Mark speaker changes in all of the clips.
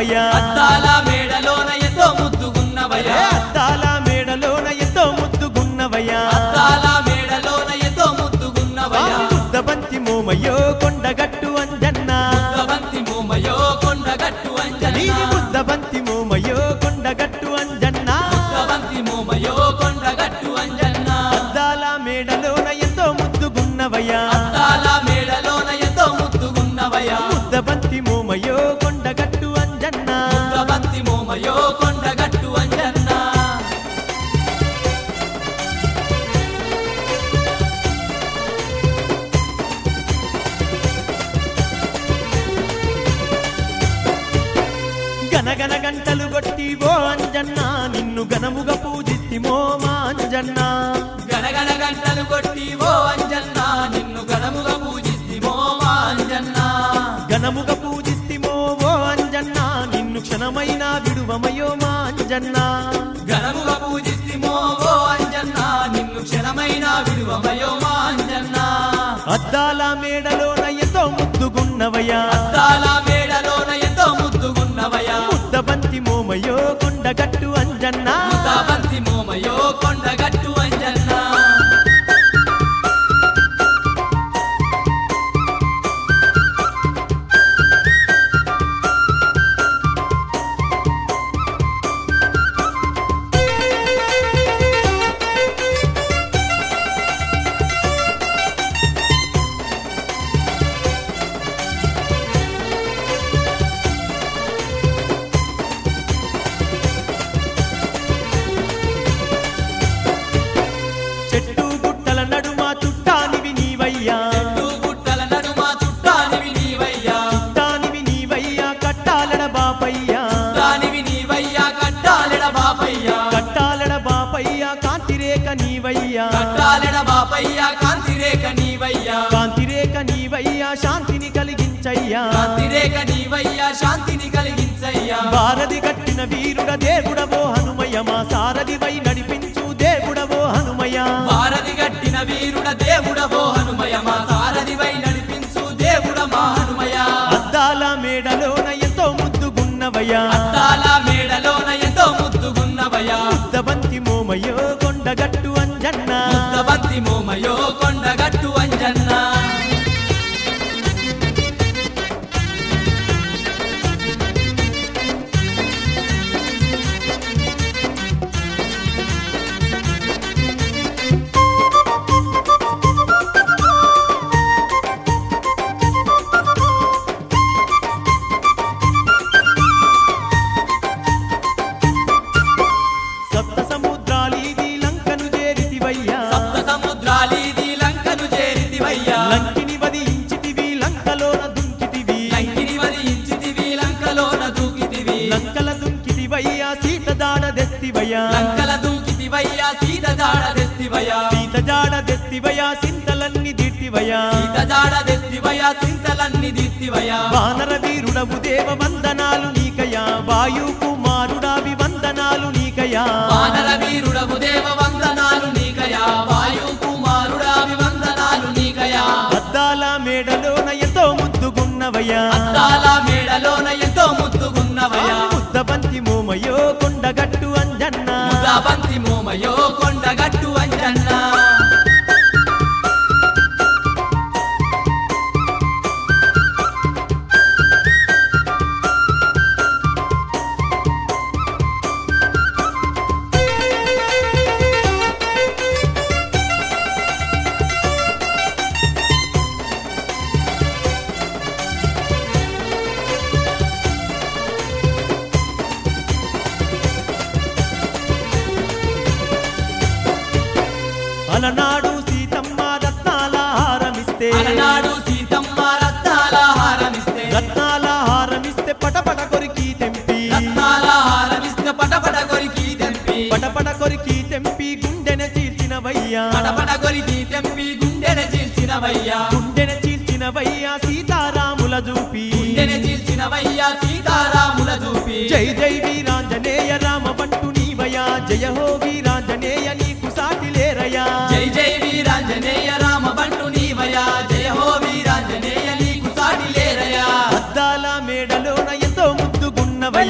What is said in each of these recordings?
Speaker 1: ముద్దుగున్నవయ్యా
Speaker 2: అద్దాల మేడలోన ఎంతో ముద్దుగున్నవయ్యా
Speaker 1: ఏ అద్దాల మేడలోన ఎంతో ముద్దుగున్నవయ్యా
Speaker 2: అద్దాల మేడలోన ఎంతో ముద్దుగున్నవయ్యా
Speaker 1: ముద్దబంతి మోమయ్యో కొండగట్టు అంజన్న
Speaker 2: ముద్దబంతి మోమయో కొండగట్టు
Speaker 1: నీది
Speaker 2: అంజన్న
Speaker 1: ముద్దబంతి మోమయ్యో కొండగట్టు అంజన్న
Speaker 2: ముద్దబంతి మోమయో కొండగట్టు అంజన్న
Speaker 1: అద్దాల మేడలోన ఎంతో ముద్దుగున్నవయ్యా
Speaker 2: అద్దాల మేడలోన ఎంతో ముద్దుగున్నవయ్యా
Speaker 1: ముద్దబంతి మోమయ్యో కొండగట్టు అంజన్న
Speaker 2: ముద్దబంతి మోమయో కొండగట్టు అంజన్న
Speaker 1: గనగన గంటలు కొట్టి ఓ అంజన్న నిన్ను గనముగా పూజిస్తిమో మా అంజన్న
Speaker 2: గణగణ గంటలు కొట్టి ఓ అంజన్న నిన్ను గణముగా పూజిస్తిమో మా అంజన్న
Speaker 1: గనముగా పూజిస్తిమో ఓ అంజన్న నిన్ను క్షణమైన విడువమయో మా అంజన్న
Speaker 2: గణముగా పూజిస్తిమో ఓ అంజన్న నిన్ను క్షణమైన విడువమయో మా అంజన్న
Speaker 1: అద్దాల మేడలోన ఎంతో ముద్దుగున్నవయ్యా
Speaker 2: అద్దాల మేడలోన ఎంతో ముద్దుగున్నవయ్యా
Speaker 1: ముద్దబంతి మోమయో కొండగట్టు అంజన్న
Speaker 2: ముద్దబంతి మోమయో కొండగట్టు అంజన్న
Speaker 1: చెట్టు గుట్టల నడుమ చుట్టానివి నీవయ్యా
Speaker 2: చెట్టు గుట్టల నడుమ చుట్టానివి నీవయ్యా
Speaker 1: చుట్టానివి నీవయ్యా కట్టాలడ బాపయ్యా
Speaker 2: దానివి నీవయ్యా కట్టాలెడ బాపయ్యా
Speaker 1: కట్టాలడ బాపయ్యా కాంతిరేక నీవయ్యా
Speaker 2: కట్టాలెడ బాపయ్యా కాంతిరేఖ నీవయ్యా
Speaker 1: కాంతిరేక నీవయ్యా శాంతిని కలిగించయ్యా
Speaker 2: కాంతిరేఖ నీవయ్యా శాంతిని కలిగించయ్యా
Speaker 1: భారతి కట్టిన వీరుడ దేవుడవో హనుమయ మా సారథివై నడిపించు దేవుడవో హనుమయ
Speaker 2: భారతి గట్టిన వీరుడ దేవుడవో హనుమయ మా సారథివై నడిపించు దేవుడ మా హనుమయ
Speaker 1: అద్దాల మేడలోన ఎంతో ముద్దుగున్నవయ్యా
Speaker 2: అద్దాల మేడలోన ఎంతో ముద్దుగున్నవయ్యా
Speaker 1: ముద్దబంతి మోమయో కొండగట్టు అంజన్న
Speaker 2: ముద్దబంతి మోమయో కొండగట్టు అంజన్న
Speaker 1: సప్త సముద్రాలీది లంకను చేరితివయ్యా
Speaker 2: సప్త సముద్రాలీది లంకను చేరితివయ్యా
Speaker 1: లంకిని వదించితివి లంకలోన దుంకితివి
Speaker 2: లంకిని వదించితివి లంకలోన దూకితివి
Speaker 1: లంకల దుంకితివయ్యా సీత జాడ దెస్తివయ్యా
Speaker 2: లంకల దూకితివయ్యా సీత జాడ తెస్తివయ్యా
Speaker 1: సీత జాడ దెస్తివయ్యా సింతలన్నీ దిట్టివయ్యా
Speaker 2: సీత జాడ తెస్తివయ్యా సింతలన్నీ దిత్తివయ్యా
Speaker 1: వానర వీరుడవు దేవ వందనాలు నీకయా వాయు కుమారుడావి వందనాలు నీకయా
Speaker 2: వానర వీరుడవు దేవ వందనాలు నీకయా వాయు కుమారుడా వందనాలు నీకయా
Speaker 1: అద్దాల మేడలోన ఎంతో ముద్దుగున్నవయ్యా
Speaker 2: అద్దాల మేడలోన ఎంతో ముద్దుగున్నవయ్యా
Speaker 1: ముద్దబంతి మోమయో కొండగట్టు అంజన్న
Speaker 2: ముద్దాబంతి మోమయో కొండగట్టు అంజన్న
Speaker 1: అలనాడు సీతమ్మ రత్నాల హారమిస్తే
Speaker 2: అలనాడు సీతమ్మ రత్నాల హారమిస్తే
Speaker 1: రత్నాల హారమిస్తే పటపట కొరికి తెంపి
Speaker 2: రత్నాల హారమిస్తే పటపట కొరికి తెంపి
Speaker 1: పటపట కొరికి తెంపి గుండెన చీల్చినవయ్యా
Speaker 2: పటపట కొరికి తెంపి గుండెన చీల్చినవయ్యా
Speaker 1: గుండెన చీల్చినవయ్యా సీతారాముల చూపి
Speaker 2: గుండెన చీల్చినవయ్యా సీతారాముల చూపి
Speaker 1: జై జై వీరాంజనేయ రామ బంటు నీవయా జయ హో వీరాంజనేయ నీకు సాటి లేరయా
Speaker 2: జై జై వీరాంజనేయ రామ బంటు నీవయా జయ హో వీరాంజనేయ నీకు సాటి లేరయా
Speaker 1: అద్దాల మేడలోన ఎంతో ముద్దుగున్నవయ్యా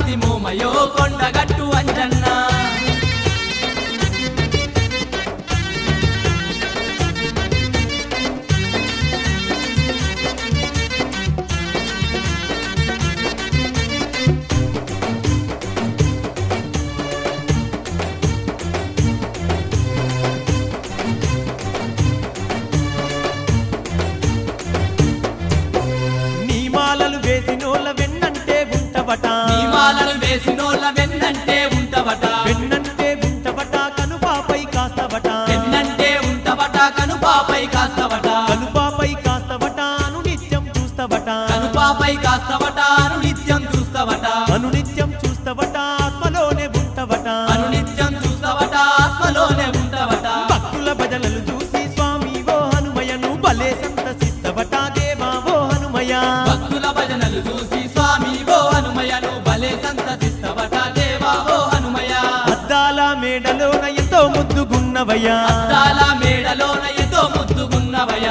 Speaker 2: భక్తి మోమయో కొండగట్టు అంజన్న
Speaker 1: నీ మాలలు వేసినోళ్ళ వెన్నంటే ఉంటవట
Speaker 2: నీ మాలలు వేసినోళ్ళ వెన్నంటే ఉంటవట
Speaker 1: వెన్నంటే ఉంటవట కనుపాపై కాస్తవట
Speaker 2: వెన్నంటే ఉంటవట కనుపాపై కాస్తవట
Speaker 1: కనుపాపై కాస్తవట అను నిత్యం చూస్తవట
Speaker 2: కనుపాపై కాస్తవట అను నిత్యం చూస్తవట
Speaker 1: అను నిత్యం చూస్తవట ఆత్మలోనే ఉంటవట
Speaker 2: అనునిత్యం చూస్తవట ఆత్మలోనే ఉంటవట
Speaker 1: భక్తుల భజనలు చూసి స్వామి ఓ హనుమయను భలే సంతసిస్తవట దేవా ఓ హనుమయ
Speaker 2: భక్తుల భజనలు చూసి స్వామి ఓ హనుమయను భలే సంతసిస్తవట దేవా ఓ హనుమయ
Speaker 1: అద్దాల మేడలోన ఎంతో ముద్దుగున్నవయ్యా
Speaker 2: అద్దాల మేడలోన ఎంతో ముద్దుగున్నవయ